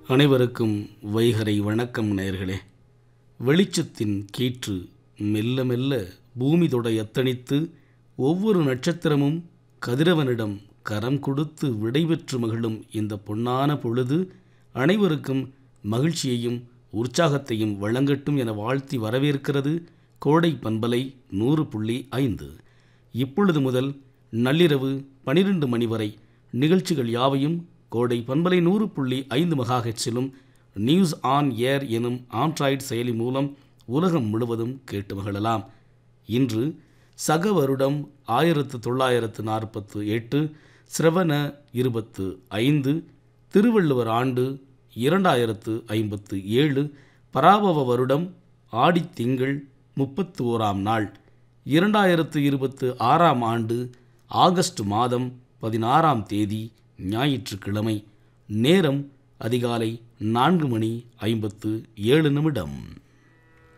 அனைவருக்கும் வைகரை வணக்கம் நேயர்களே வெளிச்சத்தின் கீற்று மெல்ல மெல்ல பூமி தொட எத்தனித்து ஒவ்வொரு நட்சத்திரமும் கதிரவனிடம் கரம் கொடுத்து விடைபெற்று மகிழும் இந்த பொன்னான பொழுது அனைவருக்கும் மகிழ்ச்சியையும் உற்சாகத்தையும் வழங்கட்டும் என வாழ்த்தி வரவேற்கிறது கோடை பண்பலை நூறு புள்ளி ஐந்து இப்பொழுது முதல் நள்ளிரவு பனிரெண்டு மணி வரை நிகழ்ச்சிகள் யாவையும் கோடை பண்பலை நூறு புள்ளி ஐந்து மெகாஹெச்சிலும் நியூஸ் ஆன் ஏர் எனும் ஆண்ட்ராய்டு செயலி மூலம் உலகம் முழுவதும் கேட்டு மகிழலாம் இன்று சக வருடம் ஆயிரத்து தொள்ளாயிரத்து நாற்பத்து எட்டு சிரவண இருபத்து ஐந்து திருவள்ளுவர் ஆண்டு இரண்டாயிரத்து ஐம்பத்து ஏழு பராபவ வருடம் ஆடித்திங்கள் முப்பத்து ஓராம் நாள் இரண்டாயிரத்து இருபத்து ஆறாம் ஆண்டு ஆகஸ்ட் மாதம் பதினாறாம் தேதி ஞாயிற்றுக்கிழமை நேரம் அதிகாலை நான்கு மணி ஐம்பத்து ஏழு நிமிடம்